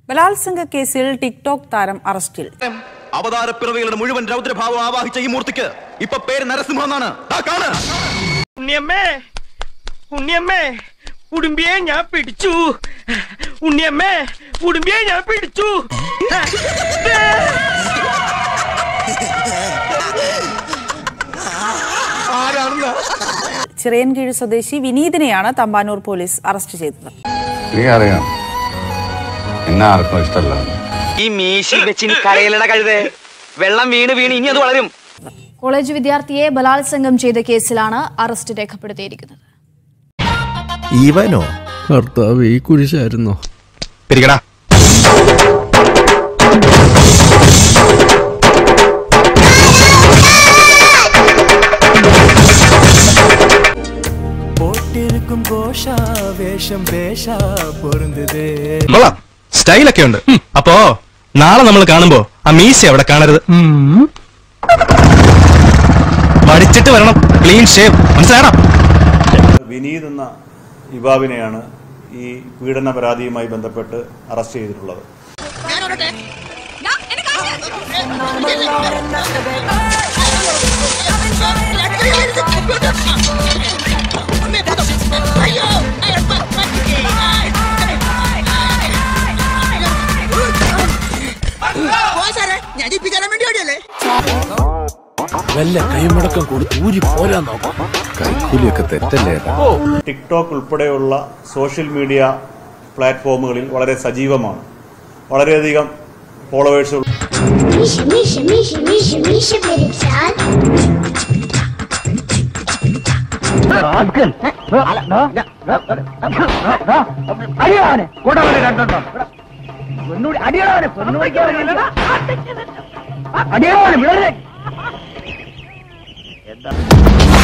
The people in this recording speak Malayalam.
ബലാത്സംഗ കേസിൽ ടിക്ടോക്ക് താരം അറസ്റ്റിൽ അവതാരപ്പിറവികളുടെ മുഴുവൻ രൗദ്രഭാവം ആവാഹിച്ച ഈ മൂർത്തിക്ക് ഇപ്പൊ പേര് നരസിംഹം എന്നാണ് ദാ കാണ് ഉണ്ണിയമ്മേ ഉണ്ണിയമ്മേ ഉടുമ്പിയെ ഞാൻ പിടിച്ചു ഉണ്ണിയമ്മേ ഉടുമ്പിയെ ഞാൻ പിടിച്ചു ചിറയൻകീഴ് സ്വദേശി വിനീതിനെയാണ് തമ്പാനൂർ പോലീസ് അറസ്റ്റ് ചെയ്തത് എനിക്കറിയാം എന്നെ ആർക്കും ഇഷ്ടമല്ല ഈ മീശി വെച്ച് ഇനി കരയിലട കഴുതേ വെള്ളം വീണ് വീണ് ഇനി അത് വളരും കോളേജ് വിദ്യാർത്ഥിയെ ബലാത്സംഗം ചെയ്ത കേസിലാണ് അറസ്റ്റ് രേഖപ്പെടുത്തിയിരിക്കുന്നത് ഇവനോ ഭർത്താവ് ഈ കുരിശായിരുന്നോ പിരികടാ പോട്ടിരിക്കും കോശാ വേഷം പേശാ പൊരുന്തതേ കൊള്ളാം സ്റ്റൈലൊക്കെ ഉണ്ട് അപ്പോ നാളെ നമ്മൾ കാണുമ്പോ ആ മീശ അവിടെ കാണരുത് വടിച്ചിട്ട് വരണം ക്ലീൻ ഷേവ് മനസ്സിലായടാ വിനീത് എന്ന യുവാവിനെയാണ് ഈ പീഡന പരാതിയുമായി ബന്ധപ്പെട്ട് അറസ്റ്റ് ചെയ്തിട്ടുള്ളത് വല്ല കൈമുടക്കം കൊടുത്ത് ഊരി പോരാൻ നോക്കാം കൈക്കൂലിയൊക്കെ തെറ്റല്ലേ ടിക്ടോക്ക് ഉൾപ്പെടെയുള്ള സോഷ്യൽ മീഡിയ പ്ലാറ്റ്ഫോമുകളിൽ വളരെ സജീവമാണ് വളരെയധികം ഫോളോവേഴ്സ് Миша, Миша, Миша, Миша, Миша переписал. അടിയാനെ